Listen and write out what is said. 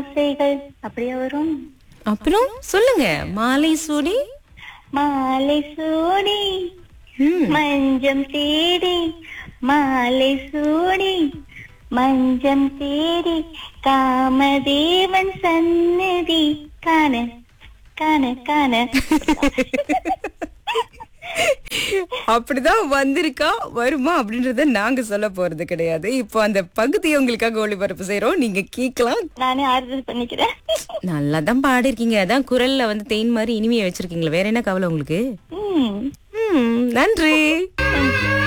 ஆசைகள் அப்படியே வரும் அப்புறம் சொல்லுங்க மாலை சூடி மாலை சூடி ம், மஞ்சம் தேடி மாலை சூடி மஞ்சம் தேடி காமதேவன் சன்னதி காண காண காண அப்படிதான் வந்திருக்கா வருமா அப்படின்றத நாங்க சொல்ல போறது கிடையாது இப்போ அந்த பகுதியை உங்களுக்காக ஒளிபரப்பு செய்றோம் நீங்க கேட்கலாம் நானே ஆறுதல் பண்ணிக்கிறேன் நல்லா தான் பாடிருக்கீங்க அதான் குரல்ல வந்து தேன் மாதிரி இனிமையை வச்சிருக்கீங்களா வேற என்ன கவலை உங்களுக்கு ம் ம், நன்றி